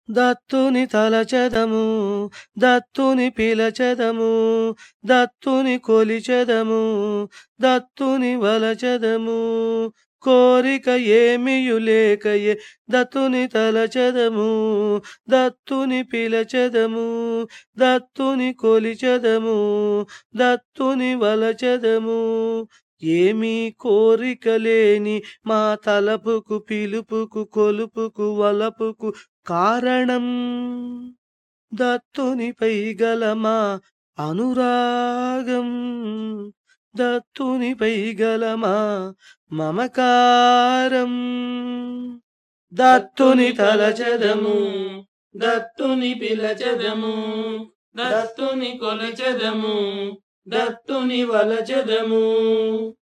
దత్తుని తలచెదము దత్తుని పిలచెదము దత్తుని కొలిచెదము దత్తుని వలచెదము కోరిక ఏమియు లేకయే దత్తుని తలచెదము దత్తుని పిలచెదము దత్తుని కొలిచెదము దత్తుని వలచెదము ఏమీ కోరిక లేని మా తలపుకు పిలుపుకు కొలుపుకు వలపుకు కారణం దత్తునిపై గల మా అనురాగం దత్తునిపై గల మా మమకారం దత్తుని తలచెదము దత్తుని పిలచెదము దత్తుని కొలచెదము దత్తుని వలచెదము